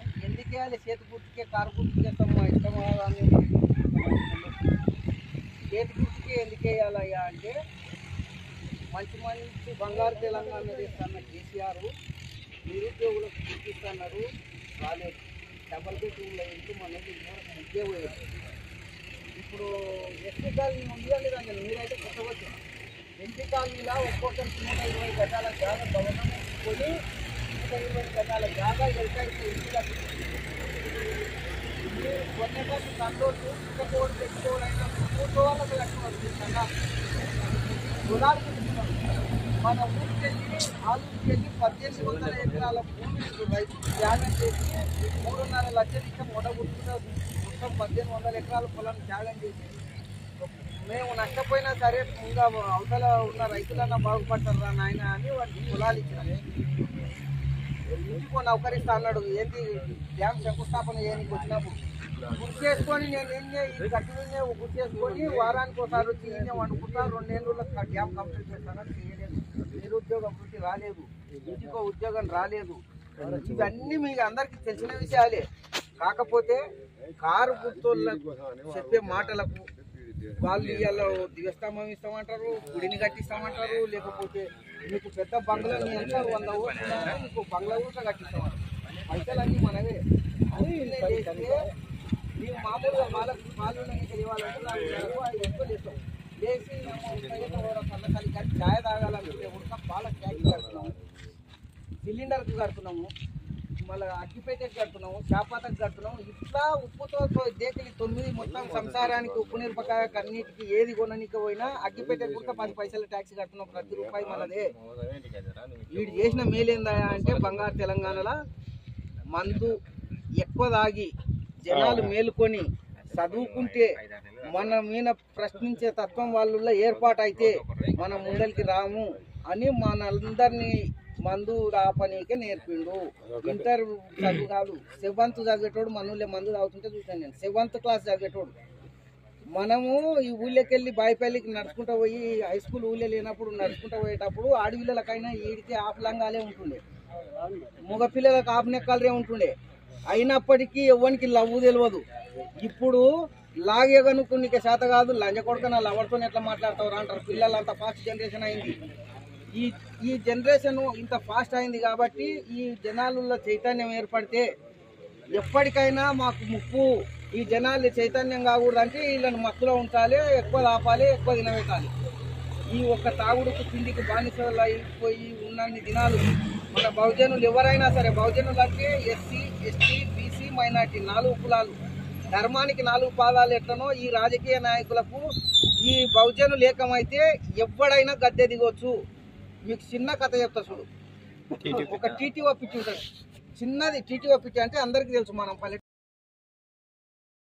ఎందుకు వేయాలి చేతి గుర్తుకే కారు గుర్తుకే ఇష్టమా ఇష్టమా అని చేతి గుర్తుకే ఎందుకు వేయాలయ్యా అంటే మంచి మంచి బంగారు తెలంగాణ తెస్తున్న కేసీఆర్ నిరుద్యోగులకు గుర్తిస్తున్నారు రాలేదు డబల్ బెడ్రూమ్లో ఇంటి మనకి ముగ్గే పోయారు ఇప్పుడు ఎస్టీ కాలనీ ఉంది అని రండి మీరైతే కొట్టవచ్చు ఎస్టీ కాలనీలో ఒక్కొక్కరికి నూట ఇరవై గజాల జాగా గవర్నమెంట్ కొని నూట ఇరవై గజాల జాగా ఎల్కైతే ఇంటి కొన్నేపాటి కంట్రోల్ ఇంకపోవడం పెట్టుకోవడం కూర్చోవాళ్ళకి లెక్క వస్తుంది గులాబీ మన ఊరికి వెళ్ళి ఆ ఊరికి వెళ్ళి పద్దెనిమిది వందల ఎకరాల భూమి రైతు త్యాగం చేసి మూడున్నర లక్షలు ఇచ్చి మొదగుర్తున్న మొత్తం పద్దెనిమిది వందల ఎకరాల పొలం త్యాగం చేసి మేము నష్టపోయినా సరే ఇంకా అవతల ఉన్న రైతులన్నా బాగుపడతారా నాయన అని వాటికి పొలాలు ఇచ్చినాం ఇంటికి నౌకరిస్తా అన్నాడు ఏంటి డ్యామ్ శంకుస్థాపన చేయడానికి వచ్చినప్పుడు గుర్తు చేసుకొని నేను ఏం చేయ ఈ గట్టి మీద గుర్తు చేసుకొని వారానికి ఒకసారి వచ్చి ఈయన వండుకుంటా రెండేళ్ళలో డ్యామ్ కంప్లీట్ చేస్తానని చేయలేదు నిరుద్యోగ వృత్తి రాలేదు ఇంటికో ఉద్యోగం రాలేదు ఇవన్నీ మీకు అందరికీ తెలిసిన విషయాలే కాకపోతే కారు గుర్తోళ్ళకు చెప్పే మాటలకు వాళ్ళు ఇవాళ దివస్థామం ఇస్తామంటారు గుడిని కట్టిస్తామంటారు లేకపోతే మీకు పెద్ద బంగ్లా మీ ఎంత వంద ఓట్లు ఉన్నా మీకు బంగ్లా కూడా కట్టిస్తామంటారు పైసలు అన్నీ మనవే అన్నీ చేస్తే మేము మామూలుగా వాళ్ళకి పాలు ఇవ్వాలంటే నాకు నెలకు ఐదు వందలు ఇస్తాం లేచి కళ్ళకాలి కానీ ఛాయ్ తాగాలనుకుంటే ఉడక పాల ట్యాక్స్ కడుతున్నాము సిలిండర్కి కడుతున్నాము మళ్ళీ అగ్గిపేటకి కడుతున్నాము చాపాతకి కడుతున్నాము ఇట్లా ఉప్పుతో తో- దేకిలి తొమ్మిది మొత్తం సంసారానికి ఉప్పు మిరపకాయ అన్నిటికి ఏది కొననీకి పోయినా అగ్గిపేటకి కూడా పది పైసలు ట్యాక్స్ కడుతున్నాం ప్రతి రూపాయి మనదే వీడు చేసిన మేలేందా అంటే బంగారు తెలంగాణలో మందు ఎక్కువ తాగి జనాలు మేలుకొని చదువుకుంటే మన మీద ప్రశ్నించే తత్వం వాళ్ళ ఏర్పాటు అయితే మనం ముందరికి రాము అని మనందరినీ మందు రాపనీకే నేర్పిండు ఇంటర్ చదువు కాదు సెవెంత్ చదివేటోడు మనూళ్ళే మందు తాగుతుంటే చూసాను నేను సెవెంత్ క్లాస్ చదివేటోడు మనము ఈ ఊళ్ళోకి వెళ్ళి బాయిపల్లికి నడుచుకుంటూ పోయి హై స్కూల్ ఊళ్ళో లేనప్పుడు నడుచుకుంటూ పోయేటప్పుడు ఆడపిల్లలకైనా ఈడికి ఆఫ్లంగాలే ఉంటుండే మగ పిల్లలకు ఆపనెక్కలరే ఉంటుండే అయినప్పటికీ ఎవరికి లవ్వు తెలియదు ఇప్పుడు లాగేగనుకునికే చేత కాదు లంజ కొడుక నా లవర్తో ఎట్లా మాట్లాడతావు అంటారు పిల్లలు అంత ఫాస్ట్ జనరేషన్ అయింది ఈ ఈ జనరేషన్ ఇంత ఫాస్ట్ అయింది కాబట్టి ఈ జనాలలో చైతన్యం ఏర్పడితే ఎప్పటికైనా మాకు ముప్పు ఈ జనాలు చైతన్యం కాకూడదంటే వీళ్ళని మత్తులో ఉంచాలి ఎక్కువ ఆపాలి ఎక్కువ తినబెట్టాలి ఈ ఒక్క తాగుడుకు తిండికి బానిసలు అయిపోయి ఉన్నన్ని దినాలు మన బహుజనులు ఎవరైనా సరే బహుజనులు అంటే ఎస్సీ ఎస్టీ బీసీ మైనార్టీ నాలుగు కులాలు ధర్మానికి నాలుగు పాదాలు ఎట్లనో ఈ రాజకీయ నాయకులకు ఈ బహుజనులు ఏకమైతే ఎవడైనా గద్దె దిగొచ్చు మీకు చిన్న కథ చెప్తా చూడు ఒక టీటీఓ పిచ్చి ఉంటుంది చిన్నది టీటీఓ పిచ్చి అంటే అందరికీ తెలుసు మనం పల్లె